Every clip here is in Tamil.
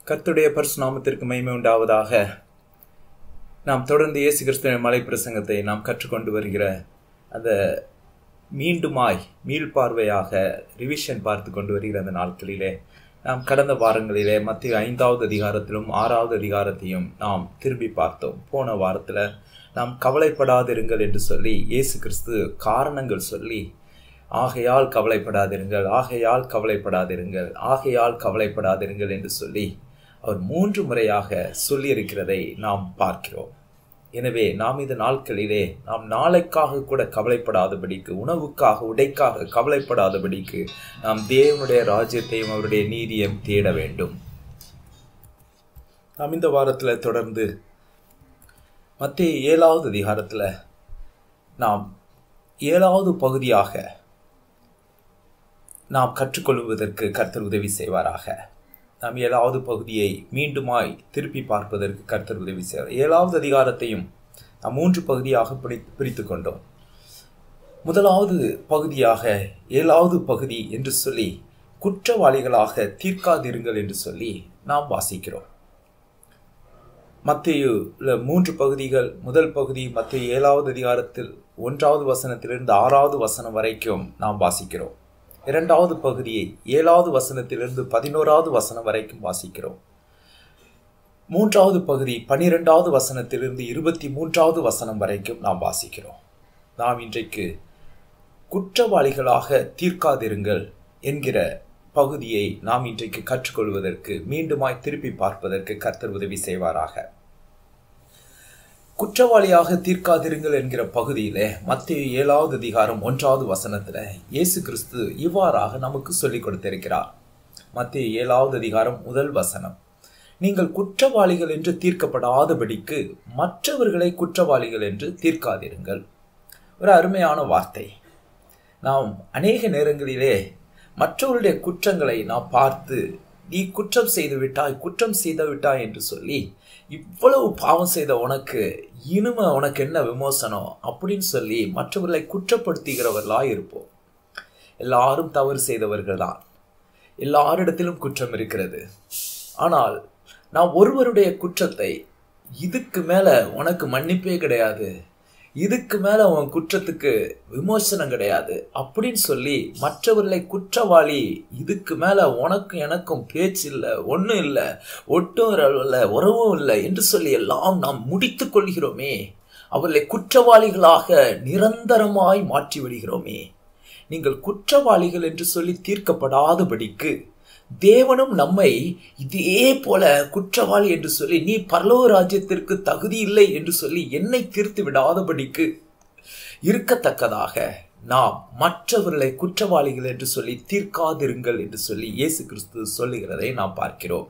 கர்த்தருடைய பரிசுநாமத்திற்கு மகிமை உண்டாவதாக நாம் தொடர்ந்து இயேசு கிறிஸ்துவின் மலை பிரசங்கத்தை நாம் கற்றுக்கொண்டு வருகிற அந்த மீண்டுமாய் மீள்பார்வையாக ரிவிஷன் பார்த்து கொண்டு வருகிற அந்த நாட்களிலே நாம் கடந்த வாரங்களிலே மத்திய ஐந்தாவது அதிகாரத்திலும் ஆறாவது அதிகாரத்தையும் நாம் திரும்பி பார்த்தோம் போன வாரத்தில் நாம் கவலைப்படாதிருங்கள் என்று சொல்லி இயேசு கிறிஸ்து காரணங்கள் சொல்லி ஆகையால் கவலைப்படாதிருங்கள் ஆகையால் கவலைப்படாதிருங்கள் ஆகையால் கவலைப்படாதிருங்கள் என்று சொல்லி அவர் மூன்று முறையாக சொல்லியிருக்கிறதை நாம் பார்க்கிறோம் எனவே நாம் இந்த நாட்களிலே நாம் நாளைக்காக கூட கவலைப்படாதபடிக்கு உணவுக்காக உடைக்காக கவலைப்படாதபடிக்கு நாம் தேவனுடைய ராஜ்யத்தையும் அவருடைய நீதியையும் தேட வேண்டும் நாம் இந்த வாரத்தில் தொடர்ந்து மத்திய ஏழாவது அதிகாரத்தில் நாம் ஏழாவது பகுதியாக நாம் கற்றுக்கொள்வதற்கு கர்த்தர் உதவி செய்வாராக நாம் ஏழாவது பகுதியை மீண்டுமாய் திருப்பி பார்ப்பதற்கு கர்த்தர் உதவி செய்வார் ஏழாவது அதிகாரத்தையும் நாம் மூன்று பகுதியாக பிடி பிரித்து கொண்டோம் முதலாவது பகுதியாக ஏழாவது பகுதி என்று சொல்லி குற்றவாளிகளாக தீர்க்காதிருங்கள் என்று சொல்லி நாம் வாசிக்கிறோம் மத்திய மூன்று பகுதிகள் முதல் பகுதி மத்திய ஏழாவது அதிகாரத்தில் ஒன்றாவது வசனத்திலிருந்து ஆறாவது வசனம் வரைக்கும் நாம் வாசிக்கிறோம் இரண்டாவது பகுதியை ஏழாவது வசனத்திலிருந்து பதினோராவது வசனம் வரைக்கும் வாசிக்கிறோம் மூன்றாவது பகுதி பனிரெண்டாவது வசனத்திலிருந்து இருபத்தி மூன்றாவது வசனம் வரைக்கும் நாம் வாசிக்கிறோம் நாம் இன்றைக்கு குற்றவாளிகளாக தீர்க்காதிருங்கள் என்கிற பகுதியை நாம் இன்றைக்கு கற்றுக்கொள்வதற்கு மீண்டுமாய் திருப்பி பார்ப்பதற்கு கர்த்தர் உதவி செய்வாராக குற்றவாளியாக தீர்க்காதிருங்கள் என்கிற பகுதியில மத்திய ஏழாவது அதிகாரம் ஒன்றாவது வசனத்துல இயேசு கிறிஸ்து இவ்வாறாக நமக்கு சொல்லிக் கொடுத்திருக்கிறார் மத்திய ஏழாவது அதிகாரம் முதல் வசனம் நீங்கள் குற்றவாளிகள் என்று தீர்க்கப்படாதபடிக்கு மற்றவர்களை குற்றவாளிகள் என்று தீர்க்காதிருங்கள் ஒரு அருமையான வார்த்தை நாம் அநேக நேரங்களிலே மற்றவருடைய குற்றங்களை நாம் பார்த்து நீ குற்றம் செய்து விட்டாய் குற்றம் செய்து விட்டாய் என்று சொல்லி இவ்வளவு பாவம் செய்த உனக்கு இனிமே உனக்கு என்ன விமோசனம் அப்படின்னு சொல்லி மற்றவர்களை குற்றப்படுத்துகிறவர்களாய் இருப்போம் எல்லாரும் தவறு செய்தவர்கள் தான் எல்லாரிடத்திலும் குற்றம் இருக்கிறது ஆனால் நான் ஒருவருடைய குற்றத்தை இதுக்கு மேல உனக்கு மன்னிப்பே கிடையாது இதுக்கு மேல உன் குற்றத்துக்கு விமோசனம் கிடையாது அப்படின்னு சொல்லி மற்றவர்களை குற்றவாளி இதுக்கு மேல உனக்கும் எனக்கும் பேச்சு இல்லை ஒன்றும் இல்லை ஒட்டும் இல்லை உறவும் இல்லை என்று சொல்லி எல்லாம் நாம் முடித்து கொள்கிறோமே அவர்களை குற்றவாளிகளாக நிரந்தரமாய் மாற்றி விடுகிறோமே நீங்கள் குற்றவாளிகள் என்று சொல்லி தீர்க்கப்படாதபடிக்கு தேவனும் நம்மை இதே போல குற்றவாளி என்று சொல்லி நீ பரலோக ராஜ்யத்திற்கு தகுதி இல்லை என்று சொல்லி என்னை தீர்த்து விடாதபடிக்கு இருக்கத்தக்கதாக நாம் மற்றவர்களை குற்றவாளிகள் என்று சொல்லி தீர்க்காதிருங்கள் என்று சொல்லி இயேசு கிறிஸ்து சொல்லுகிறதை நாம் பார்க்கிறோம்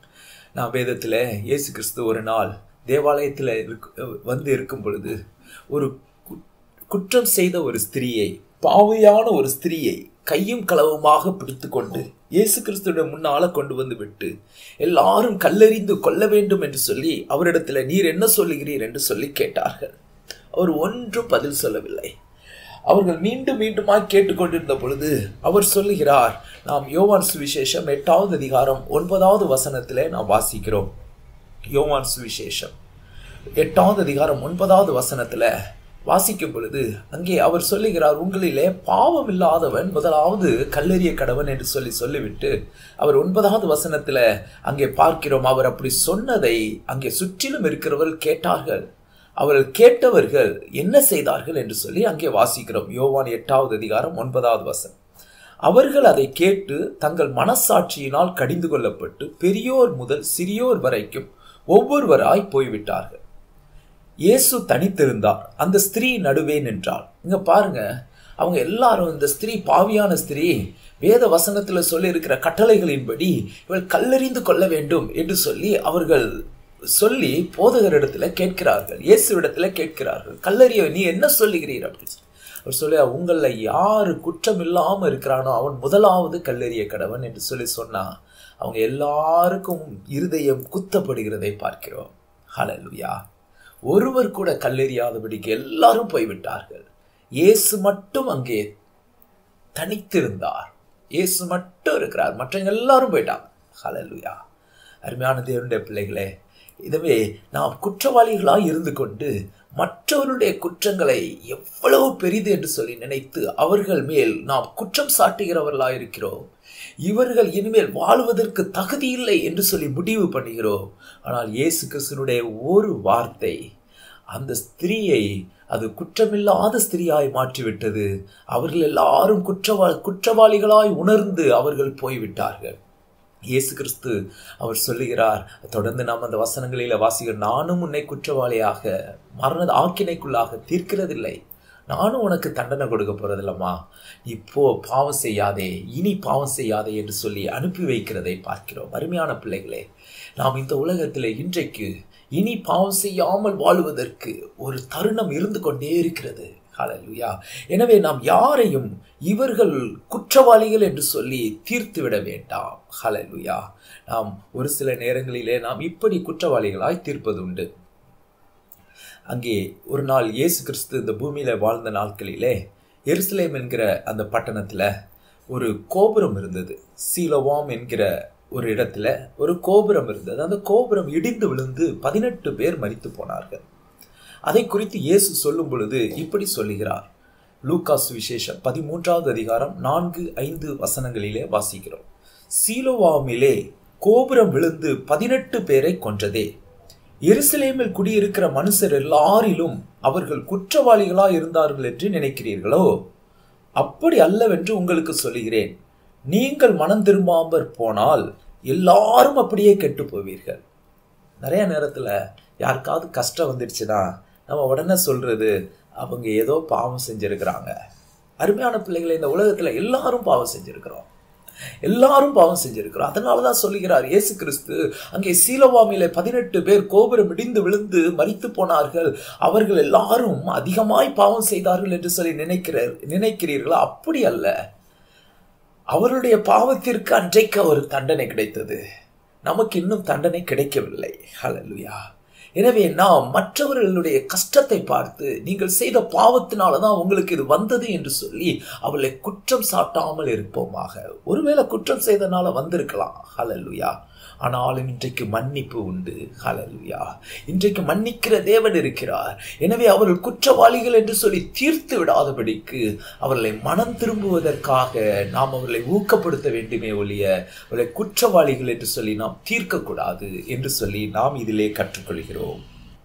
நான் வேதத்தில் இயேசு கிறிஸ்து ஒரு நாள் தேவாலயத்தில் வந்து இருக்கும் பொழுது ஒரு குற்றம் செய்த ஒரு ஸ்திரீயை பாவையான ஒரு ஸ்திரீயை கையும் களவுமாக பிடித்து கொண்டு இயேசு கிறிஸ்துவிட முன்னால கொண்டு வந்து விட்டு எல்லாரும் கல்லறிந்து கொள்ள வேண்டும் என்று சொல்லி அவரிடத்துல நீர் என்ன சொல்லுகிறீர் என்று சொல்லி கேட்டார்கள் அவர் ஒன்றும் பதில் சொல்லவில்லை அவர்கள் மீண்டும் மீண்டுமாய் கேட்டுக்கொண்டிருந்த பொழுது அவர் சொல்லுகிறார் நாம் யோவான் சுவிசேஷம் எட்டாவது அதிகாரம் ஒன்பதாவது வசனத்திலே நாம் வாசிக்கிறோம் யோவான் சுவிசேஷம் எட்டாவது அதிகாரம் ஒன்பதாவது வசனத்துல வாசிக்கும் பொழுது அங்கே அவர் சொல்லுகிறார் உங்களிலே பாவம் இல்லாதவன் முதலாவது கல்லறிய கடவன் என்று சொல்லி சொல்லிவிட்டு அவர் ஒன்பதாவது வசனத்துல அங்கே பார்க்கிறோம் அவர் அப்படி சொன்னதை அங்கே சுற்றிலும் இருக்கிறவர்கள் கேட்டார்கள் அவர்கள் கேட்டவர்கள் என்ன செய்தார்கள் என்று சொல்லி அங்கே வாசிக்கிறோம் யோவான் எட்டாவது அதிகாரம் ஒன்பதாவது வசனம் அவர்கள் அதை கேட்டு தங்கள் மனசாட்சியினால் கடிந்து கொள்ளப்பட்டு பெரியோர் முதல் சிறியோர் வரைக்கும் ஒவ்வொருவராய் போய்விட்டார்கள் இயேசு தனித்திருந்தார் அந்த ஸ்திரீ நடுவே நின்றாள் இங்க பாருங்க அவங்க எல்லாரும் இந்த ஸ்திரீ பாவியான ஸ்திரீ வேத வசனத்துல சொல்லி இருக்கிற கட்டளைகளின்படி இவள் கல்லறிந்து கொள்ள வேண்டும் என்று சொல்லி அவர்கள் சொல்லி போதகரிடத்துல கேட்கிறார்கள் இயேசு இடத்துல கேட்கிறார்கள் கல்லறிய நீ என்ன சொல்லுகிறீர் அப்படின்னு அவர் சொல்லி உங்களில் யாரு குற்றம் இல்லாம இருக்கிறானோ அவன் முதலாவது கல்லறிய கடவன் என்று சொல்லி சொன்னா அவங்க எல்லாருக்கும் இருதயம் குத்தப்படுகிறதை பார்க்கிறோம் ஹலலுயா ஒருவர் கூட கல்லெறியாதபடிக்கு எல்லாரும் போய்விட்டார்கள் இயேசு மட்டும் அங்கே தனித்திருந்தார் இயேசு மட்டும் இருக்கிறார் மற்றவங்க எல்லாரும் போயிட்டாங்க ஹலலுயா அருமையான தேவனுடைய பிள்ளைகளே இதுவே நாம் குற்றவாளிகளாய் இருந்து கொண்டு மற்றவருடைய குற்றங்களை எவ்வளவு பெரிது என்று சொல்லி நினைத்து அவர்கள் மேல் நாம் குற்றம் சாட்டுகிறவர்களாய் இருக்கிறோம் இவர்கள் இனிமேல் வாழ்வதற்கு தகுதி இல்லை என்று சொல்லி முடிவு பண்ணுகிறோம் ஆனால் இயேசு கிறிஸ்துனுடைய ஒரு வார்த்தை அந்த ஸ்திரீயை அது குற்றமில்லாத ஸ்திரீயாய் மாற்றிவிட்டது அவர்கள் எல்லாரும் குற்றவா குற்றவாளிகளாய் உணர்ந்து அவர்கள் போய்விட்டார்கள் இயேசு கிறிஸ்து அவர் சொல்லுகிறார் தொடர்ந்து நாம் அந்த வசனங்களில் வாசிக்கிறோம் நானும் உன்னை குற்றவாளியாக மரண ஆக்கினைக்குள்ளாக தீர்க்கிறதில்லை நானும் உனக்கு தண்டனை கொடுக்க போறதில்லம்மா இப்போ பாவம் செய்யாதே இனி பாவம் செய்யாதே என்று சொல்லி அனுப்பி வைக்கிறதை பார்க்கிறோம் அருமையான பிள்ளைகளே நாம் இந்த உலகத்தில் இன்றைக்கு இனி பாவம் செய்யாமல் வாழுவதற்கு ஒரு தருணம் இருந்து கொண்டே இருக்கிறது ஹalleluya எனவே நாம் யாரையும் இவர்கள் குற்றவாளிகள் என்று சொல்லி தீர்த்து விட வேண்டாம் ஹalleluya நாம் ஒரு சில நேரங்களிலே நாம் இப்படி குற்றவாளிகளாய் தீர்ப்பது உண்டு அங்கே ஒரு நாள் இயேசு கிறிஸ்து இந்த பூமியில வாழ்ந்த நாட்களிலே எருசலேம் என்கிற அந்த பட்டணத்துல ஒரு கோபுரம் இருந்தது சீலவாம் என்கிற ஒரு இடத்துல ஒரு கோபுரம் இருந்தது அந்த கோபுரம் இடிந்து விழுந்து பதினெட்டு பேர் மரித்து போனார்கள் அதை குறித்து இயேசு சொல்லும் பொழுது இப்படி சொல்லுகிறார் லூகாஸ் விசேஷம் பதிமூன்றாவது அதிகாரம் நான்கு ஐந்து வசனங்களிலே வாசிக்கிறோம் சீலோவாமிலே கோபுரம் விழுந்து பதினெட்டு பேரை கொன்றதே எருசலேமில் குடியிருக்கிற மனுஷர் எல்லாரிலும் அவர்கள் குற்றவாளிகளா இருந்தார்கள் என்று நினைக்கிறீர்களோ அப்படி அல்லவென்று உங்களுக்கு சொல்லுகிறேன் நீங்கள் மனம் திரும்பாமற் போனால் எல்லாரும் அப்படியே கெட்டு போவீர்கள் நிறைய நேரத்தில் யாருக்காவது கஷ்டம் வந்துடுச்சுன்னா நம்ம உடனே சொல்றது அவங்க ஏதோ பாவம் செஞ்சிருக்கிறாங்க அருமையான பிள்ளைகளை இந்த உலகத்தில் எல்லாரும் பாவம் செஞ்சிருக்கிறோம் எல்லாரும் பாவம் செஞ்சிருக்கிறோம் அதனால தான் சொல்லுகிறார் இயேசு கிறிஸ்து அங்கே சீலவாமியில பதினெட்டு பேர் கோபுரம் இடிந்து விழுந்து மறித்து போனார்கள் அவர்கள் எல்லாரும் அதிகமாய் பாவம் செய்தார்கள் என்று சொல்லி நினைக்கிற நினைக்கிறீர்களா அப்படி அல்ல அவருடைய பாவத்திற்கு அன்றைக்கு ஒரு தண்டனை கிடைத்தது நமக்கு இன்னும் தண்டனை கிடைக்கவில்லை ஹalleluya எனவே நாம் மற்றவர்களுடைய கஷ்டத்தை பார்த்து நீங்கள் செய்த பாவத்தினால தான் உங்களுக்கு இது வந்தது என்று சொல்லி அவளை குற்றம் சாட்டாமல் இருப்போமாக ஒருவேளை குற்றம் செய்தனால வந்திருக்கலாம் ஹalleluya ஆனாலும் இன்றைக்கு மன்னிப்பு உண்டு ஹalleluya இன்றைக்கு மன்னிக்கிற தேவன் இருக்கிறார் எனவே அவர்கள் குற்றவாளிகள் என்று சொல்லி தீர்த்து விடாதபடிக்கு அவர்களை மனம் திரும்புவதற்காக நாம் அவர்களை ஊக்கப்படுத்த வேண்டுமே ஒழிய அவர்களை குற்றவாளிகள் என்று சொல்லி நாம் தீர்க்கக்கூடாது என்று சொல்லி நாம் இதிலே கற்றுக்கொள்கிறோம்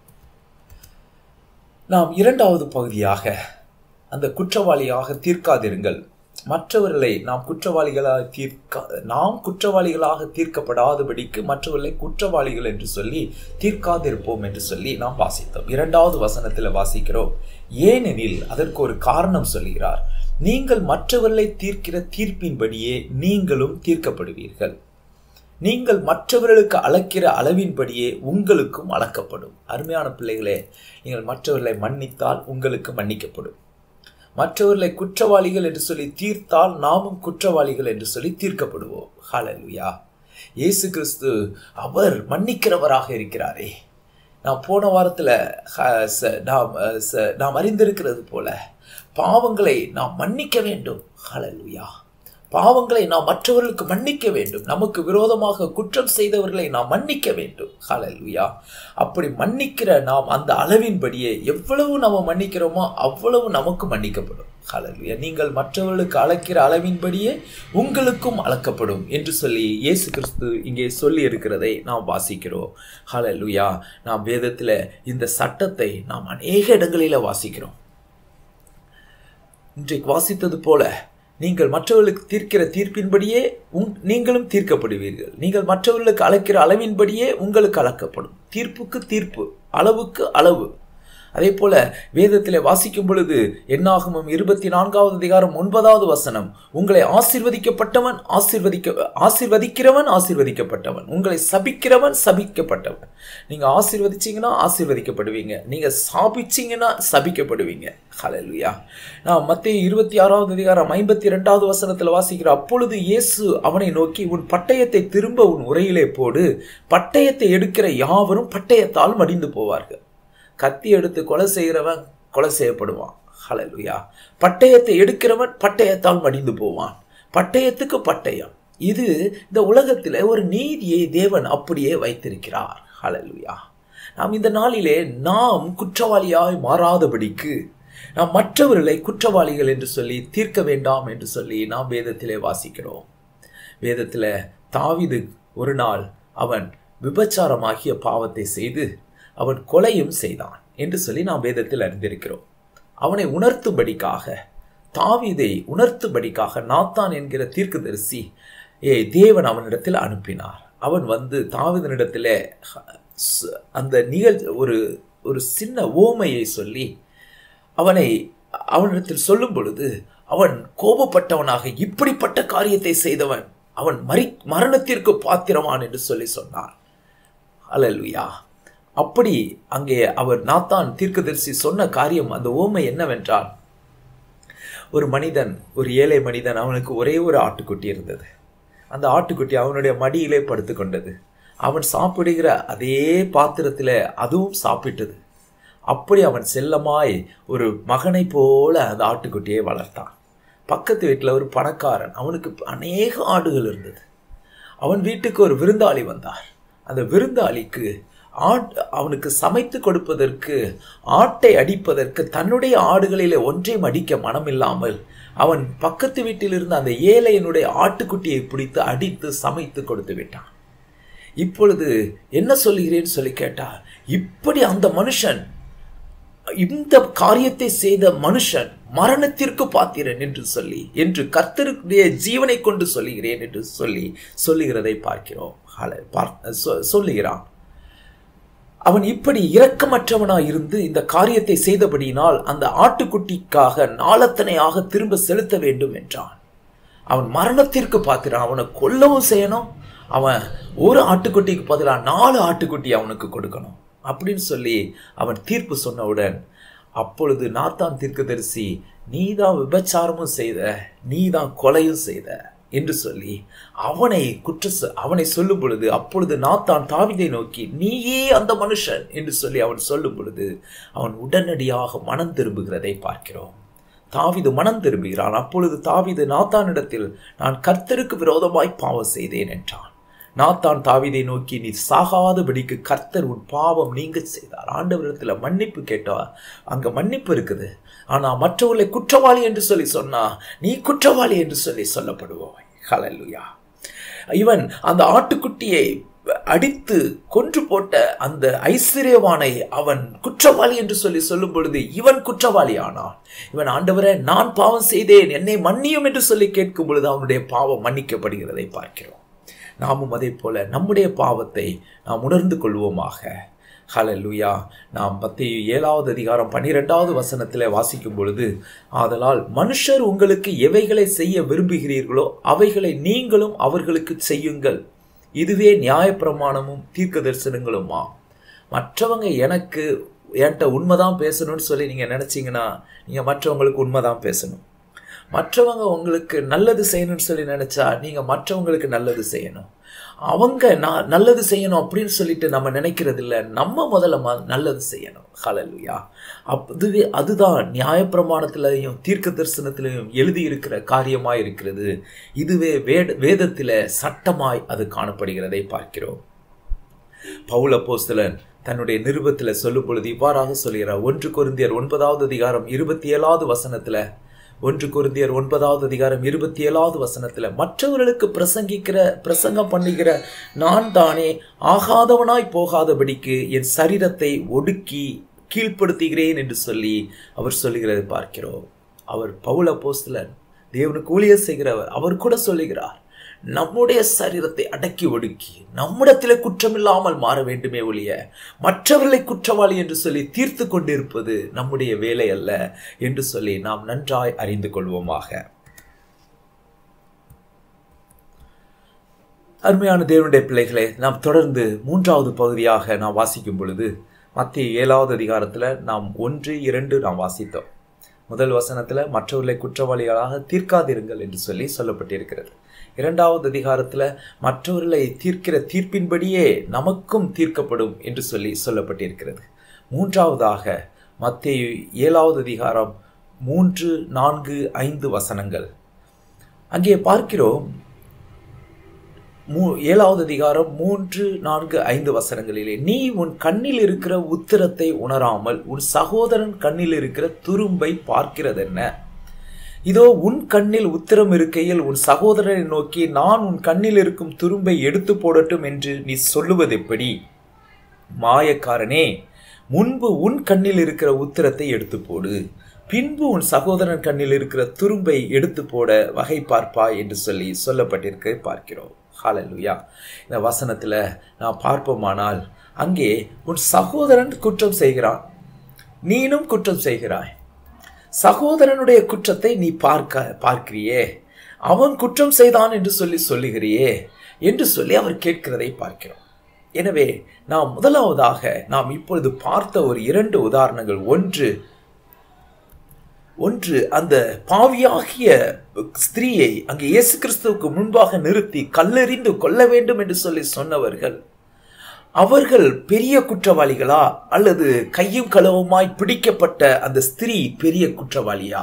நாம் இரண்டாவது பகுதியாக அந்த குற்றவாளியாக தீர்க்காதிருங்கள் மற்றவர்களை நாம் குற்றவாளிகளாக தீர்க்க நாம் குற்றவாளிகளாக தீர்க்கப்படாதபடிக்கு மற்றவர்களை குற்றவாளிகள் என்று சொல்லி தீர்க்காதிருப்போம் என்று சொல்லி நாம் வாசித்தோம் இரண்டாவது வசனத்தில் வாசிக்கிறோம் ஏனெனில் அதற்கு ஒரு காரணம் சொல்கிறார் நீங்கள் மற்றவர்களை தீர்க்கிற தீர்ப்பின்படியே நீங்களும் தீர்க்கப்படுவீர்கள் நீங்கள் மற்றவர்களுக்கு அளக்கிற அளவின்படியே உங்களுக்கும் அளக்கப்படும் அருமையான பிள்ளைகளே நீங்கள் மற்றவர்களை மன்னித்தால் உங்களுக்கு மன்னிக்கப்படும் மற்றவர்களை குற்றவாளிகள் என்று சொல்லி தீர்த்தால் நாமும் குற்றவாளிகள் என்று சொல்லி தீர்க்கப்படுவோம் ஹalleluya இயேசு கிறிஸ்து அவர் மன்னிக்கிறவராக இருக்கிறாரே நான் போன வாரத்தில் நாம் நாம் அறிந்திருக்கிறது போல பாவங்களை நாம் மன்னிக்க வேண்டும் ஹalleluya பாவங்களை நாம் மற்றவர்களுக்கு மன்னிக்க வேண்டும் நமக்கு விரோதமாக குற்றம் செய்தவர்களை நாம் மன்னிக்க வேண்டும் ஹalleluya அப்படி மன்னிக்கிற நாம் அந்த அளவின்படியே எவ்வளவு நம்ம மன்னிக்கிறோமோ அவ்வளவு நமக்கு மன்னிக்கப்படும் ஹalleluya நீங்கள் மற்றவர்களுக்கு அளக்கிற அளவின்படியே உங்களுக்கும் அளக்கப்படும் என்று சொல்லி இயேசு கிறிஸ்து இங்கே சொல்லி இருக்கிறதை நாம் வாசிக்கிறோம் ஹalleluya நாம் வேதத்தில் இந்த சட்டத்தை நாம் அநேக இடங்களில வாசிக்கிறோம் இன்றைக்கு வாசித்தது போல நீங்கள் மற்றவர்களுக்கு தீர்க்கிற தீர்ப்பின்படியே உங் நீங்களும் தீர்க்கப்படுவீர்கள் நீங்கள் மற்றவர்களுக்கு அழைக்கிற அளவின்படியே உங்களுக்கு அளக்கப்படும் தீர்ப்புக்கு தீர்ப்பு அளவுக்கு அளவு அதே போல வேதத்தில் வாசிக்கும் பொழுது என்னாகமும் இருபத்தி நான்காவது அதிகாரம் ஒன்பதாவது வசனம் உங்களை ஆசிர்வதிக்கப்பட்டவன் ஆசிர்வதிக்க ஆசிர்வதிக்கிறவன் ஆசிர்வதிக்கப்பட்டவன் உங்களை சபிக்கிறவன் சபிக்கப்பட்டவன் நீங்க ஆசிர்வதிச்சீங்கன்னா ஆசிர்வதிக்கப்படுவீங்க நீங்க சாபிச்சீங்கன்னா சபிக்கப்படுவீங்க ஹalleluya நான் மத்திய இருபத்தி ஆறாவது அதிகாரம் ஐம்பத்தி இரண்டாவது வசனத்தில் வாசிக்கிற அப்பொழுது இயேசு அவனை நோக்கி உன் பட்டயத்தை திரும்ப உன் உரையிலே போடு பட்டயத்தை எடுக்கிற யாவரும் பட்டயத்தால் மடிந்து போவார்கள் கத்தி எடுத்து கொலை செய்கிறவன் கொலை செய்யப்படுவான் ஹalleluya பட்டயத்தை எடுக்கிறவன் பட்டயத்தால் மடிந்து போவான் பட்டயத்துக்கு பட்டயம் இது இந்த உலகத்தில் ஒரு நீதியை தேவன் அப்படியே வைத்திருக்கிறார் ஹalleluya நாம் இந்த நாளிலே நாம் குற்றவாளியாய் மாறாதபடிக்கு நாம் மற்றவர்களை குற்றவாளிகள் என்று சொல்லி தீர்க்க வேண்டாம் என்று சொல்லி நாம் வேதத்திலே வாசிக்கிறோம் வேதத்தில் தாவிது ஒரு நாள் அவன் விபச்சாரமாகிய பாவத்தை செய்து அவன் கொலையும் செய்தான் என்று சொல்லி நாம் வேதத்தில் அறிந்திருக்கிறோம் அவனை உணர்த்தும்படிக்காக தாவிதை உணர்த்தும்படிக்காக நாத்தான் என்கிற தீர்க்கதரிசி ஏ தேவன் அவனிடத்தில் அனுப்பினார் அவன் வந்து தாவிதனிடத்தில் அந்த நிகழ் ஒரு ஒரு சின்ன ஓமையை சொல்லி அவனை அவனிடத்தில் சொல்லும் பொழுது அவன் கோபப்பட்டவனாக இப்படிப்பட்ட காரியத்தை செய்தவன் அவன் மறி மரணத்திற்கு பாத்திரவான் என்று சொல்லி சொன்னார் அலலுயா அப்படி அங்கே அவர் நாத்தான் தீர்க்கதரிசி சொன்ன காரியம் அந்த ஓமை என்னவென்றால் ஒரு மனிதன் ஒரு ஏழை மனிதன் அவனுக்கு ஒரே ஒரு ஆட்டுக்குட்டி இருந்தது அந்த ஆட்டுக்குட்டி அவனுடைய மடியிலே படுத்து கொண்டது அவன் சாப்பிடுகிற அதே பாத்திரத்தில் அதுவும் சாப்பிட்டது அப்படி அவன் செல்லமாய் ஒரு மகனை போல அந்த ஆட்டுக்குட்டியை வளர்த்தான் பக்கத்து வீட்டில் ஒரு பணக்காரன் அவனுக்கு அநேக ஆடுகள் இருந்தது அவன் வீட்டுக்கு ஒரு விருந்தாளி வந்தார் அந்த விருந்தாளிக்கு ஆட் அவனுக்கு சமைத்து கொடுப்பதற்கு ஆட்டை அடிப்பதற்கு தன்னுடைய ஆடுகளிலே ஒன்றையும் அடிக்க மனமில்லாமல் அவன் பக்கத்து வீட்டில் இருந்த அந்த ஏழையனுடைய ஆட்டுக்குட்டியை பிடித்து அடித்து சமைத்து கொடுத்து விட்டான் இப்பொழுது என்ன சொல்லுகிறேன்னு சொல்லி கேட்டார் இப்படி அந்த மனுஷன் இந்த காரியத்தை செய்த மனுஷன் மரணத்திற்கு பாத்திரன் என்று சொல்லி என்று கர்த்தருடைய ஜீவனை கொண்டு சொல்லுகிறேன் என்று சொல்லி சொல்லுகிறதை பார்க்கிறோம் சொல்லுகிறான் அவன் இப்படி இரக்கமற்றவனாய் இருந்து இந்த காரியத்தை செய்தபடியினால் அந்த ஆட்டுக்குட்டிக்காக நாளத்தனையாக திரும்ப செலுத்த வேண்டும் என்றான் அவன் மரணத்திற்கு பார்க்கிறான் அவனை கொல்லவும் செய்யணும் அவன் ஒரு ஆட்டுக்குட்டிக்கு பதிலாக நாலு ஆட்டுக்குட்டி அவனுக்கு கொடுக்கணும் அப்படின்னு சொல்லி அவன் தீர்ப்பு சொன்னவுடன் அப்பொழுது நாத்தான் தீர்க்கதரிசி நீதான் விபச்சாரமும் செய்த நீதான் கொலையும் செய்த என்று சொல்லி அவனை குற்ற அவனை சொல்லும் பொழுது அப்பொழுது நாத்தான் தாவிதை நோக்கி நீயே அந்த மனுஷன் என்று சொல்லி அவன் சொல்லும் பொழுது அவன் உடனடியாக மனம் திரும்புகிறதை பார்க்கிறோம் தாவிது மனம் திரும்புகிறான் அப்பொழுது தாவிது நாத்தானிடத்தில் நான் கர்த்தருக்கு விரோதமாய் பாவம் செய்தேன் என்றான் நாத்தான் தாவிதை நோக்கி நீ சாகாதபடிக்கு கர்த்தர் உன் பாவம் நீங்க செய்தார் ஆண்டவரிடத்தில் மன்னிப்பு கேட்டா அங்க மன்னிப்பு இருக்குது ஆனா மற்றவர்களை குற்றவாளி என்று சொல்லி சொன்னா நீ குற்றவாளி என்று சொல்லி சொல்லப்படுவாய் ஹலல்லுயா இவன் அந்த ஆட்டுக்குட்டியை அடித்து கொன்று போட்ட அந்த ஐஸ்வர்யவானை அவன் குற்றவாளி என்று சொல்லி சொல்லும் பொழுது இவன் குற்றவாளி ஆனான் இவன் ஆண்டவரை நான் பாவம் செய்தேன் என்னை மன்னியும் என்று சொல்லி கேட்கும் பொழுது அவனுடைய பாவம் மன்னிக்கப்படுகிறதை பார்க்கிறோம் நாமும் அதே போல நம்முடைய பாவத்தை நாம் உணர்ந்து கொள்வோமாக ஹலலுயா நாம் பத்தி ஏழாவது அதிகாரம் பன்னிரெண்டாவது வசனத்தில் வாசிக்கும் பொழுது ஆதலால் மனுஷர் உங்களுக்கு எவைகளை செய்ய விரும்புகிறீர்களோ அவைகளை நீங்களும் அவர்களுக்கு செய்யுங்கள் இதுவே நியாயப்பிரமாணமும் தீர்க்க தரிசனங்களுமா மற்றவங்க எனக்கு என்கிட்ட உண்மைதான் பேசணும்னு சொல்லி நீங்கள் நினச்சிங்கன்னா நீங்கள் மற்றவங்களுக்கு உண்மைதான் பேசணும் மற்றவங்க உங்களுக்கு நல்லது செய்யணும்னு சொல்லி நினைச்சா நீங்க மற்றவங்களுக்கு நல்லது செய்யணும் அவங்க நான் நல்லது செய்யணும் அப்படின்னு சொல்லிட்டு நம்ம நினைக்கிறது இல்லை நம்ம முதல்ல நல்லது செய்யணும் ஹலலுயா அதுவே அதுதான் நியாயப்பிரமாணத்திலையும் தீர்க்க தரிசனத்திலையும் எழுதி இருக்கிற காரியமாய் இருக்கிறது இதுவே வேத வேதத்தில் சட்டமாய் அது காணப்படுகிறதை பார்க்கிறோம் பவுல போஸ்தலன் தன்னுடைய நிருபத்தில் சொல்லும் பொழுது இவ்வாறாக சொல்கிறார் ஒன்று குருந்தியர் ஒன்பதாவது அதிகாரம் இருபத்தி ஏழாவது வசனத்துல ஒன்று குருந்தியர் ஒன்பதாவது அதிகாரம் இருபத்தி ஏழாவது வசனத்துல மற்றவர்களுக்கு பிரசங்கிக்கிற பிரசங்கம் பண்ணுகிற நான் தானே ஆகாதவனாய் போகாதபடிக்கு என் சரீரத்தை ஒடுக்கி கீழ்ப்படுத்துகிறேன் என்று சொல்லி அவர் சொல்லுகிறதை பார்க்கிறோம் அவர் பவுல போஸ்தலன் தேவனுக்கு ஊழியர் செய்கிறவர் அவர் கூட சொல்லுகிறார் நம்முடைய சரீரத்தை அடக்கி ஒடுக்கி நம்மிடத்தில் குற்றமில்லாமல் மாற வேண்டுமே ஒழிய மற்றவர்களை குற்றவாளி என்று சொல்லி தீர்த்து கொண்டிருப்பது நம்முடைய வேலை அல்ல என்று சொல்லி நாம் நன்றாய் அறிந்து கொள்வோமாக அருமையான தேவனுடைய பிள்ளைகளை நாம் தொடர்ந்து மூன்றாவது பகுதியாக நாம் வாசிக்கும் பொழுது மத்திய ஏழாவது அதிகாரத்தில் நாம் ஒன்று இரண்டு நாம் வாசித்தோம் முதல் வசனத்தில் மற்றவர்களை குற்றவாளிகளாக தீர்க்காதிருங்கள் என்று சொல்லி சொல்லப்பட்டிருக்கிறது இரண்டாவது அதிகாரத்தில் மற்றவர்களை தீர்க்கிற தீர்ப்பின்படியே நமக்கும் தீர்க்கப்படும் என்று சொல்லி சொல்லப்பட்டிருக்கிறது மூன்றாவதாக மத்திய ஏழாவது அதிகாரம் மூன்று நான்கு ஐந்து வசனங்கள் அங்கே பார்க்கிறோம் மூ- ஏழாவது அதிகாரம் மூன்று நான்கு ஐந்து வசனங்களிலே நீ உன் கண்ணில் இருக்கிற உத்திரத்தை உணராமல் உன் சகோதரன் கண்ணில் இருக்கிற துரும்பை பார்க்கிறதென்ன இதோ உன் கண்ணில் உத்திரம் இருக்கையில் உன் சகோதரனை நோக்கி நான் உன் கண்ணில் இருக்கும் துரும்பை எடுத்து போடட்டும் என்று நீ சொல்லுவது எப்படி மாயக்காரனே முன்பு உன் கண்ணில் இருக்கிற உத்திரத்தை எடுத்து போடு பின்பு உன் சகோதரன் கண்ணில் இருக்கிற துரும்பை எடுத்து போட வகை பார்ப்பாய் என்று சொல்லி சொல்லப்பட்டிருக்க பார்க்கிறோம் ஹalleluya இந்த வசனத்துல நான் பார்ப்போமானால் அங்கே உன் சகோதரன் குற்றம் செய்கிறான் நீனும் குற்றம் செய்கிறாய் சகோதரனுடைய குற்றத்தை நீ பார்க்க பார்க்கிறியே அவன் குற்றம் செய்தான் என்று சொல்லி சொல்லுகிறியே என்று சொல்லி அவர் கேட்கிறதை பார்க்கிறோம் எனவே நாம் முதலாவதாக நாம் இப்பொழுது பார்த்த ஒரு இரண்டு உதாரணங்கள் ஒன்று ஒன்று அந்த பாவியாகிய ஸ்திரீயை அங்கே இயேசு கிறிஸ்துவுக்கு முன்பாக நிறுத்தி கல்லெறிந்து கொல்ல வேண்டும் என்று சொல்லி சொன்னவர்கள் அவர்கள் பெரிய குற்றவாளிகளா அல்லது கையும் களவுமாய் பிடிக்கப்பட்ட அந்த ஸ்திரீ பெரிய குற்றவாளியா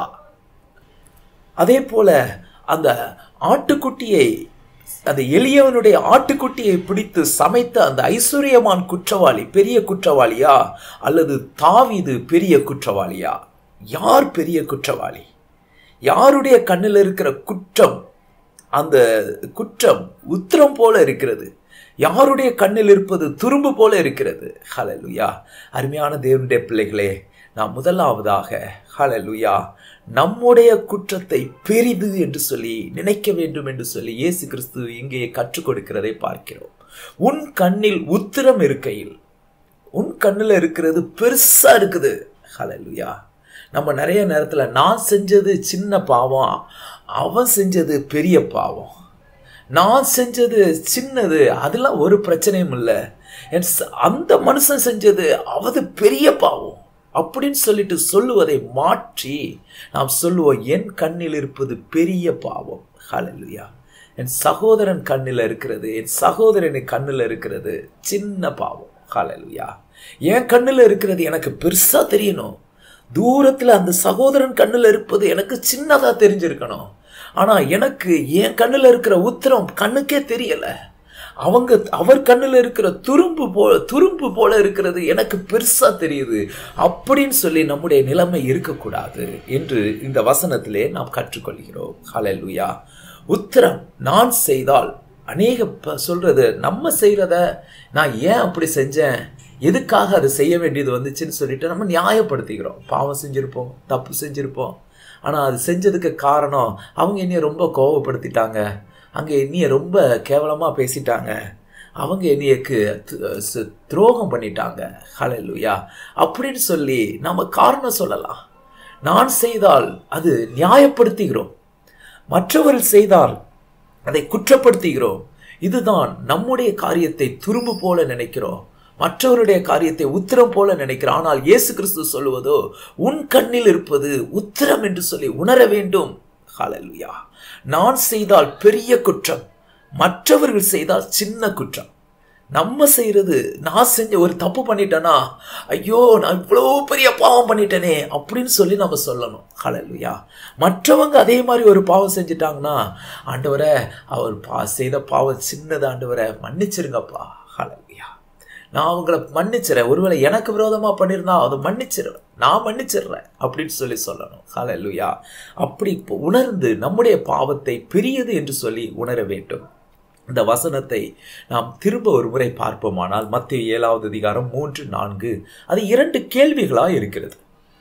அதே போல அந்த ஆட்டுக்குட்டியை அந்த எளியவனுடைய ஆட்டுக்குட்டியை பிடித்து சமைத்த அந்த ஐஸ்வர்யமான் குற்றவாளி பெரிய குற்றவாளியா அல்லது தாவீது பெரிய குற்றவாளியா யார் பெரிய குற்றவாளி யாருடைய கண்ணில் இருக்கிற குற்றம் அந்த குற்றம் உத்திரம் போல இருக்கிறது யாருடைய கண்ணில் இருப்பது துரும்பு போல இருக்கிறது ஹalleluya அருமையான தேவனுடைய பிள்ளைகளே நாம் முதலாவதாக ஹalleluya நம்முடைய குற்றத்தை பெரிது என்று சொல்லி நினைக்க வேண்டும் என்று சொல்லி இயேசு கிறிஸ்து இங்கே கற்றுக் கொடுக்கிறதை பார்க்கிறோம் உன் கண்ணில் உத்திரம் இருக்கையில் உன் கண்ணில் இருக்கிறது பெருசா இருக்குது ஹalleluya நம்ம நிறைய நேரத்துல நான் செஞ்சது சின்ன பாவம் அவன் செஞ்சது பெரிய பாவம் நான் செஞ்சது சின்னது அதெல்லாம் ஒரு பிரச்சனையும் இல்லை என் ச- அந்த மனுஷன் செஞ்சது அவது பெரிய பாவம் அப்படின்னு சொல்லிட்டு சொல்லுவதை மாற்றி நாம் சொல்லுவோம் என் கண்ணில் இருப்பது பெரிய பாவம் ஹalleluya என் சகோதரன் கண்ணில் இருக்கிறது என் சகோதரன் கண்ணில் இருக்கிறது சின்ன பாவம் ஹalleluya என் கண்ணில் இருக்கிறது எனக்கு பெருசா தெரியணும் தூரத்துல அந்த சகோதரன் கண்ணில் இருப்பது எனக்கு சின்னதா தெரிஞ்சிருக்கணும் ஆனா எனக்கு என் கண்ணில் இருக்கிற உத்திரம் கண்ணுக்கே தெரியல அவங்க அவர் கண்ணில் இருக்கிற துரும்பு போல துரும்பு போல இருக்கிறது எனக்கு பெருசா தெரியுது அப்படின்னு சொல்லி நம்முடைய நிலைமை இருக்கக்கூடாது என்று இந்த வசனத்திலே நாம் கற்றுக்கொள்கிறோம் ஹalleluya உத்திரம் நான் செய்தால் அநேக ப- சொல்றது நம்ம செய்யறத நான் ஏன் அப்படி செஞ்சேன் எதுக்காக அதை செய்ய வேண்டியது வந்துச்சுன்னு சொல்லிட்டு நம்ம நியாயப்படுத்திக்கிறோம் பாவம் செஞ்சிருப்போம் தப்பு செஞ்சிருப்போம் ஆனால் அது செஞ்சதுக்கு காரணம் அவங்க என்னைய ரொம்ப கோவப்படுத்திட்டாங்க அங்கே என்னைய ரொம்ப கேவலமாக பேசிட்டாங்க அவங்க என்னையக்கு து- சு- துரோகம் பண்ணிட்டாங்க ஹalleluya அப்படின்னு சொல்லி நம்ம காரணம் சொல்லலாம் நான் செய்தால் அது நியாயப்படுத்துகிறோம் மற்றவர்கள் செய்தால் அதை குற்றப்படுத்துகிறோம் இதுதான் நம்முடைய காரியத்தை துரும்பு போல நினைக்கிறோம் மற்றவருடைய காரியத்தை உத்திரம் போல நினைக்கிறோம் ஆனால் இயேசு கிறிஸ்து சொல்லுவதோ உன் கண்ணில் இருப்பது உத்திரம் என்று சொல்லி உணர வேண்டும் ஹalleluya நான் செய்தால் பெரிய குற்றம் மற்றவர்கள் செய்தால் சின்ன குற்றம் நம்ம செய்யறது நான் செஞ்ச ஒரு தப்பு பண்ணிட்டேனா ஐயோ நான் இவ்வளோ பெரிய பாவம் பண்ணிட்டேனே அப்படின்னு சொல்லி நம்ம சொல்லணும் ஹalleluya மற்றவங்க அதே மாதிரி ஒரு பாவம் செஞ்சிட்டாங்கன்னா ஆண்டவரே அவர் பா செய்த பாவம் சின்னது ஆண்டவரை மன்னிச்சிருங்கப்பா ஹalleluya நான் அவங்கள மன்னிச்சிடறேன் ஒருவேளை எனக்கு விரோதமா பண்ணியிருந்தா அதை மன்னிச்சிடுறேன் நான் மன்னிச்சிடுறேன் அப்படின்னு சொல்லி சொல்லணும் ஹalleluya அப்படி இப்போ உணர்ந்து நம்முடைய பாவத்தை பெரியது என்று சொல்லி உணர வேண்டும் இந்த வசனத்தை நாம் திரும்ப ஒரு முறை பார்ப்போமானால் மத்திய ஏழாவது அதிகாரம் மூன்று நான்கு அது இரண்டு கேள்விகளாக இருக்கிறது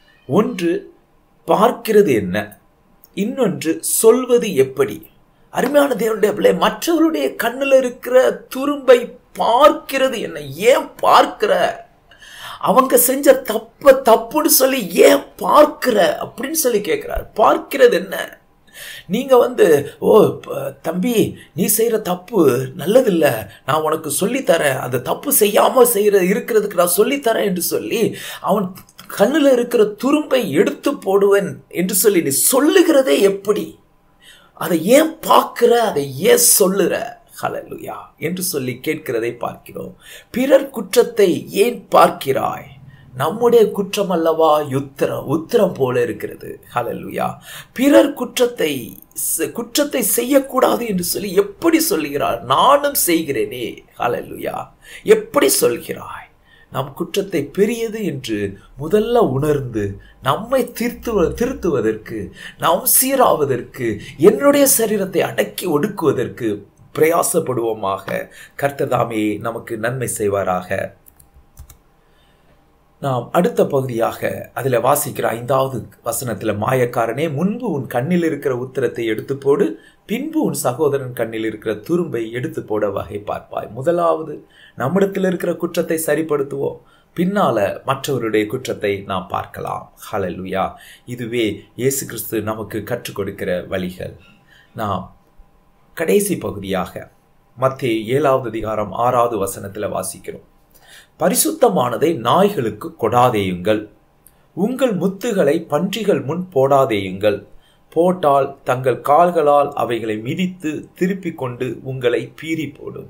ஒன்று பார்க்கிறது என்ன இன்னொன்று சொல்வது எப்படி அருமையான தேவனுடைய பிள்ளை மற்றவருடைய கண்ணில் இருக்கிற துரும்பை பார்க்கிறது என்ன ஏன் பார்க்கிற அவங்க செஞ்ச தப்ப தப்புன்னு சொல்லி ஏன் பார்க்கிற அப்படின்னு சொல்லி கேட்கிறார் பார்க்கிறது என்ன நீங்க வந்து ஓ ப- தம்பி நீ செய்யற தப்பு நல்லதில்ல நான் உனக்கு சொல்லித்தரேன் அந்த தப்பு செய்யாம செய்யற இருக்கிறதுக்கு நான் சொல்லித்தரேன் என்று சொல்லி அவன் கண்ணுல இருக்கிற துரும்பை எடுத்து போடுவேன் என்று சொல்லி நீ சொல்லுகிறதே எப்படி அதை ஏன் பார்க்கிற அதை ஏன் சொல்லுற ஹalleluya என்று சொல்லி கேட்கிறதை பார்க்கிறோம் பிறர் குற்றத்தை ஏன் பார்க்கிறாய் நம்முடைய குற்றம் அல்லவா உத்திரம் உத்திரம் போல இருக்கிறது ஹalleluya பிறர் குற்றத்தை செ- குற்றத்தை செய்யக்கூடாது என்று சொல்லி எப்படி சொல்கிறார் நானும் செய்கிறேனே ஹalleluya எப்படி சொல்கிறாய் நம் குற்றத்தை பெரியது என்று முதல்ல உணர்ந்து நம்மை திருத்துவ திருத்துவதற்கு நாம் சீராவதற்கு என்னுடைய சரீரத்தை அடக்கி ஒடுக்குவதற்கு பிரயாசப்படுவோமாக கர்த்ததாமே நமக்கு நன்மை செய்வாராக நாம் அடுத்த பகுதியாக அதில் வாசிக்கிற ஐந்தாவது வசனத்தில் மாயக்காரனே முன்பு உன் கண்ணில் இருக்கிற உத்தரத்தை எடுத்து போடு பின்பு உன் சகோதரன் கண்ணில் இருக்கிற துரும்பை எடுத்து போட வகை பார்ப்பாய் முதலாவது நம்மிடத்தில் இருக்கிற குற்றத்தை சரிப்படுத்துவோம் பின்னால மற்றவருடைய குற்றத்தை நாம் பார்க்கலாம் ஹalleluya இதுவே இயேசு கிறிஸ்து நமக்கு கற்றுக் கொடுக்கிற வழிகள் நாம் கடைசி பகுதியாக மத்திய ஏழாவது அதிகாரம் ஆறாவது வசனத்தில் வாசிக்கிறோம் பரிசுத்தமானதை நாய்களுக்கு கொடாதேயுங்கள் உங்கள் முத்துகளை பன்றிகள் முன் போடாதேயுங்கள் போட்டால் தங்கள் கால்களால் அவைகளை மிதித்து திருப்பிக் கொண்டு உங்களை பீறி போடும்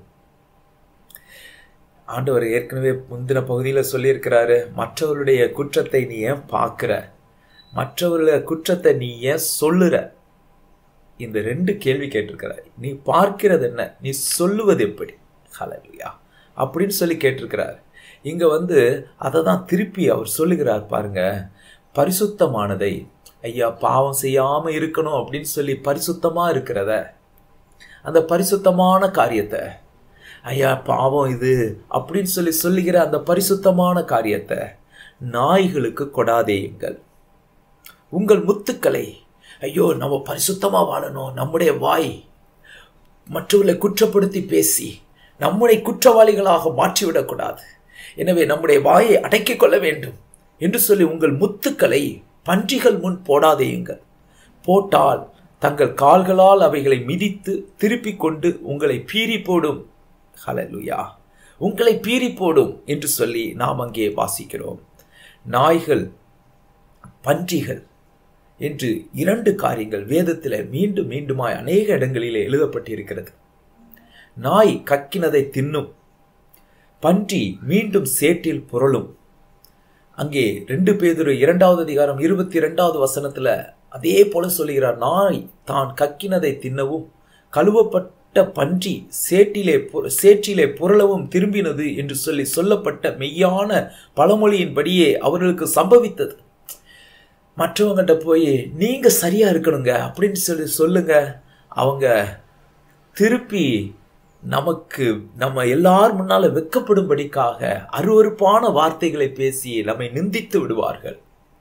ஆண்டவர் ஏற்கனவே முந்தின பகுதியில் சொல்லியிருக்கிறாரு மற்றவருடைய குற்றத்தை நீ ஏன் பார்க்கிற மற்றவருடைய குற்றத்தை நீ ஏன் சொல்லுற இந்த ரெண்டு கேள்வி கேட்டிருக்கிறார் நீ பார்க்கிறது என்ன நீ சொல்லுவது எப்படி ஹalleluya அப்படின்னு சொல்லி கேட்டிருக்கிறார் இங்க வந்து அதை தான் திருப்பி அவர் சொல்லுகிறார் பாருங்க பரிசுத்தமானதை ஐயா பாவம் செய்யாம இருக்கணும் அப்படின்னு சொல்லி பரிசுத்தமா இருக்கிறத அந்த பரிசுத்தமான காரியத்தை ஐயா பாவம் இது அப்படின்னு சொல்லி சொல்லுகிற அந்த பரிசுத்தமான காரியத்தை நாய்களுக்கு கொடாதேயுங்கள் உங்கள் முத்துக்களை ஐயோ நம்ம பரிசுத்தமா வாழணும் நம்முடைய வாய் மற்றவர்களை குற்றப்படுத்தி பேசி நம்முடைய குற்றவாளிகளாக மாற்றிவிடக்கூடாது எனவே நம்முடைய வாயை அடக்கிக் கொள்ள வேண்டும் என்று சொல்லி உங்கள் முத்துக்களை பன்றிகள் முன் போடாதேயுங்கள் போட்டால் தங்கள் கால்களால் அவைகளை மிதித்து திருப்பிக் கொண்டு உங்களை பீறி போடும் ஹalleluya உங்களை பீறி போடும் என்று சொல்லி நாம் அங்கே வாசிக்கிறோம் நாய்கள் பன்றிகள் என்று இரண்டு காரியங்கள் வேதத்தில் மீண்டும் மீண்டுமாய் அநேக இடங்களிலே எழுதப்பட்டிருக்கிறது நாய் கக்கினதை தின்னும் பன்றி மீண்டும் சேற்றில் புரளும் அங்கே ரெண்டு பேதுரு இரண்டாவது அதிகாரம் இருபத்தி இரண்டாவது வசனத்துல அதே போல சொல்லுகிறார் நாய் தான் கக்கினதை தின்னவும் கழுவப்பட்ட பன்றி சேற்றிலே பு- சேற்றிலே புரளவும் திரும்பினது என்று சொல்லி சொல்லப்பட்ட மெய்யான பழமொழியின்படியே அவர்களுக்கு சம்பவித்தது மற்றவங்ககிட்ட போய் நீங்க சரியா இருக்கணுங்க அப்படின்னு சொல்லி சொல்லுங்க அவங்க திருப்பி நமக்கு நம்ம எல்லார் முன்னால வெக்கப்படும்படிக்காக அருவருப்பான வார்த்தைகளை பேசி நம்மை நிந்தித்து விடுவார்கள்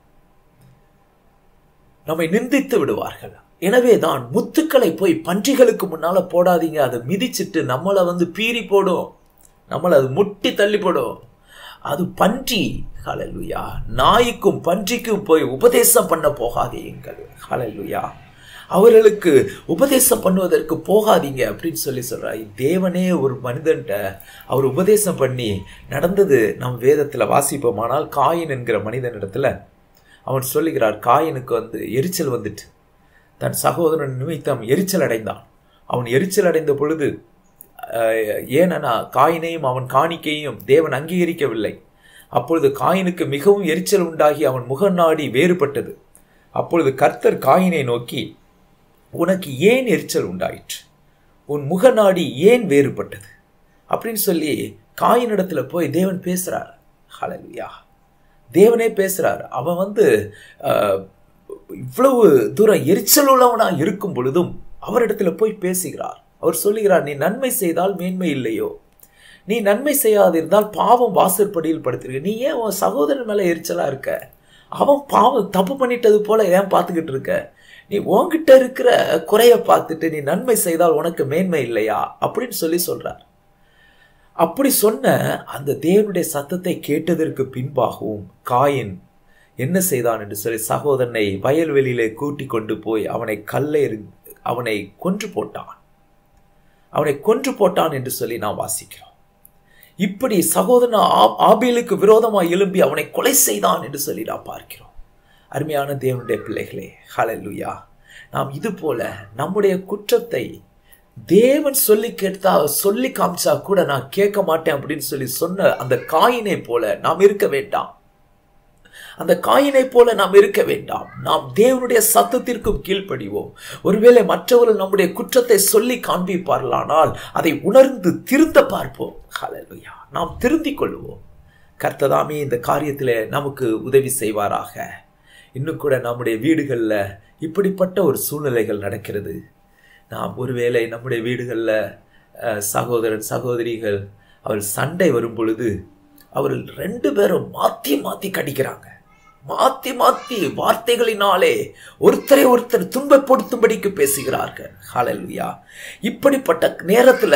நம்மை நிந்தித்து விடுவார்கள் எனவே தான் முத்துக்களை போய் பன்றிகளுக்கு முன்னால போடாதீங்க அதை மிதிச்சிட்டு நம்மளை வந்து பீறி போடும் நம்மளை அது முட்டி தள்ளி போடும் அது பன்றி ஹalleluya நாய்க்கும் பன்றிக்கும் போய் உபதேசம் பண்ண போகாதீங்கள் ஹalleluya அவர்களுக்கு உபதேசம் பண்ணுவதற்கு போகாதீங்க அப்படின்னு சொல்லி சொல்றார் தேவனே ஒரு மனிதன்ட்ட அவர் உபதேசம் பண்ணி நடந்தது நம் வேதத்துல வாசிப்போமானால் காயின் என்கிற மனிதனிடத்துல அவன் சொல்லுகிறார் காயினுக்கு வந்து எரிச்சல் வந்துட்டு தன் சகோதரன் நிமித்தம் எரிச்சல் அடைந்தான் அவன் எரிச்சல் அடைந்த பொழுது அஹ், ஏனெனா காயினையும் அவன் காணிக்கையும் தேவன் அங்கீகரிக்கவில்லை அப்பொழுது காயினுக்கு மிகவும் எரிச்சல் உண்டாகி அவன் முகநாடி வேறுபட்டது அப்பொழுது கர்த்தர் காயினை நோக்கி உனக்கு ஏன் எரிச்சல் உண்டாயிற்று உன் முகநாடி ஏன் வேறுபட்டது அப்படின்னு சொல்லி காயினிடத்துல போய் தேவன் பேசுறார் ஹalleluya தேவனே பேசுறார் அவன் வந்து அஹ், இவ்வளவு தூரம் எரிச்சல் உள்ளவனா இருக்கும் பொழுதும் அவரிடத்துல போய் பேசுகிறார் அவர் சொல்லுகிறார் நீ நன்மை செய்தால் மேன்மை இல்லையோ நீ நன்மை செய்யாதிருந்தால் பாவம் வாசற்படியில் படுத்திருக்க நீ ஏன் உன் சகோதரன் மேல எரிச்சலா இருக்க அவன் பாவம் தப்பு பண்ணிட்டது போல ஏன் பார்த்துக்கிட்டு இருக்க நீ உன்கிட்ட இருக்கிற குறைய பார்த்துட்டு நீ நன்மை செய்தால் உனக்கு மேன்மை இல்லையா அப்படின்னு சொல்லி சொல்றார் அப்படி சொன்ன அந்த தேவனுடைய சத்தத்தை கேட்டதற்கு பின்பாகவும் காயின் என்ன செய்தான் என்று சொல்லி சகோதரனை வயல்வெளியிலே கூட்டி கொண்டு போய் அவனை கல்லை அவனை கொன்று போட்டான் அவனை கொன்று போட்டான் என்று சொல்லி நாம் வாசிக்கிறோம் இப்படி சகோதரன் ஆ- ஆபேலுக்கு விரோதமாக எழும்பி அவனை கொலை செய்தான் என்று சொல்லி நாம் பார்க்கிறோம் அருமையான தேவனுடைய பிள்ளைகளே ஹalleluya நாம் இது போல நம்முடைய குற்றத்தை தேவன் சொல்லி கேட்டா சொல்லி காமிச்சா கூட நான் கேட்க மாட்டேன் அப்படின்னு சொல்லி சொன்ன அந்த காயினை போல நாம் இருக்க வேண்டாம் அந்த காயினை போல நாம் இருக்க வேண்டாம் நாம் தேவனுடைய சத்தத்திற்கும் கீழ்ப்படிவோம் ஒருவேளை மற்றவர்கள் நம்முடைய குற்றத்தை சொல்லி காண்பிப்பார்களானால் அதை உணர்ந்து திருந்த பார்ப்போம் ஹalleluya நாம் திருந்திக் கொள்வோம் கர்த்ததாமே இந்த காரியத்தில் நமக்கு உதவி செய்வாராக இன்னும் கூட நம்முடைய வீடுகளில் இப்படிப்பட்ட ஒரு சூழ்நிலைகள் நடக்கிறது நாம் ஒருவேளை நம்முடைய வீடுகளில் அஹ், சகோதரன் சகோதரிகள் அவள் சண்டை வரும் பொழுது அவர்கள் ரெண்டு பேரும் மாற்றி மாற்றி கடிக்கிறாங்க மாற்றி மாற்றி வார்த்தைகளினாலே ஒருத்தரை ஒருத்தர் துன்பப்படுத்தும்படிக்கு பேசுகிறார்கள் ஹalleluya இப்படிப்பட்ட நேரத்தில்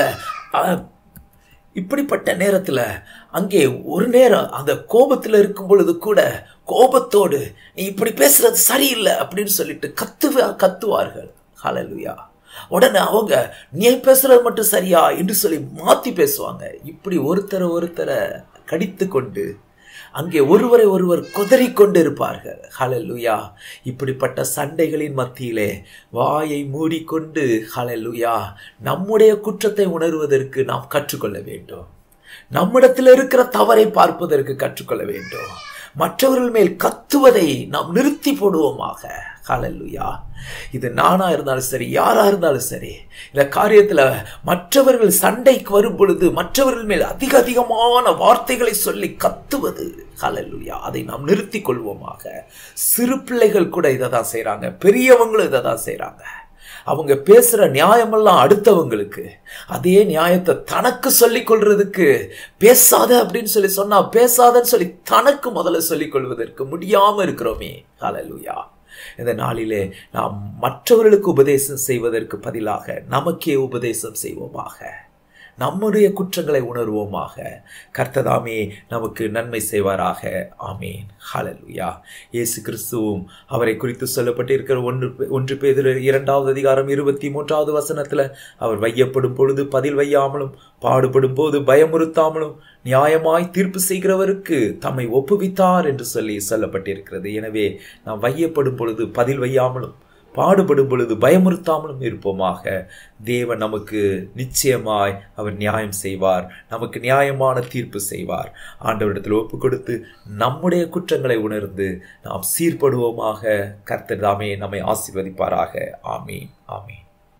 இப்படிப்பட்ட நேரத்தில் அங்கே ஒரு நேரம் அந்த கோபத்தில் இருக்கும் பொழுது கூட கோபத்தோடு நீ இப்படி பேசுறது சரியில்லை அப்படின்னு சொல்லிட்டு கத்துவ கத்துவார்கள் ஹalleluya உடனே அவங்க நீ பேசுறது மட்டும் சரியா என்று சொல்லி மாத்தி பேசுவாங்க இப்படி ஒருத்தரை ஒருத்தரை கடித்து கொண்டு அங்கே ஒருவரை ஒருவர் கொதறி கொண்டு இருப்பார்கள் ஹalleluya இப்படிப்பட்ட சண்டைகளின் மத்தியிலே வாயை மூடிக்கொண்டு ஹalleluya நம்முடைய குற்றத்தை உணர்வதற்கு நாம் கற்றுக்கொள்ள வேண்டும் நம்மிடத்தில் இருக்கிற தவறை பார்ப்பதற்கு கற்றுக்கொள்ள வேண்டும் மற்றவர்கள் மேல் கத்துவதை நாம் நிறுத்தி போடுவோமாக ஹalleluya இது நானா இருந்தாலும் சரி யாரா இருந்தாலும் சரி இந்த காரியத்துல மற்றவர்கள் சண்டைக்கு வரும் பொழுது மற்றவர்கள் மேல் அதிக அதிகமான வார்த்தைகளை சொல்லி கத்துவது ஹalleluya அதை நாம் நிறுத்தி கொள்வோமாக சிறு பிள்ளைகள் கூட இதை தான் செய்றாங்க பெரியவங்களும் இதை தான் செய்றாங்க அவங்க பேசுற நியாயமெல்லாம் அடுத்தவங்களுக்கு அதே நியாயத்தை தனக்கு சொல்லிக் கொள்றதுக்கு பேசாத அப்படின்னு சொல்லி சொன்னா பேசாதன்னு சொல்லி தனக்கு முதல்ல சொல்லிக் கொள்வதற்கு முடியாம இருக்கிறோமே ஹalleluya இந்த நாளிலே நாம் மற்றவர்களுக்கு உபதேசம் செய்வதற்கு பதிலாக நமக்கே உபதேசம் செய்வோமாக நம்முடைய குற்றங்களை உணர்வோமாக கர்த்ததாமே நமக்கு நன்மை செய்வாராக ஆமேன் ஹalleluya இயேசு கிறிஸ்துவும் அவரை குறித்து சொல்லப்பட்டிருக்கிற ஒன்று ஒன்று பேதில் இரண்டாவது அதிகாரம் இருபத்தி மூன்றாவது வசனத்தில் அவர் வையப்படும் பொழுது பதில் வையாமலும் பாடுபடும் போது பயமுறுத்தாமலும் நியாயமாய் தீர்ப்பு செய்கிறவருக்கு தம்மை ஒப்புவித்தார் என்று சொல்லி சொல்லப்பட்டிருக்கிறது எனவே நாம் வையப்படும் பொழுது பதில் வையாமலும் பாடுபடும் பொழுது பயமுறுத்தாமலும் இருப்போமாக தேவன் நமக்கு நிச்சயமாய் அவர் நியாயம் செய்வார் நமக்கு நியாயமான தீர்ப்பு செய்வார் ஆண்டவரிடத்தில் ஒப்பு கொடுத்து நம்முடைய குற்றங்களை உணர்ந்து நாம் சீர்படுவோமாக கர்த்தர் தாமே நம்மை ஆசீர்வதிப்பாராக ஆமீன் ஆமீன்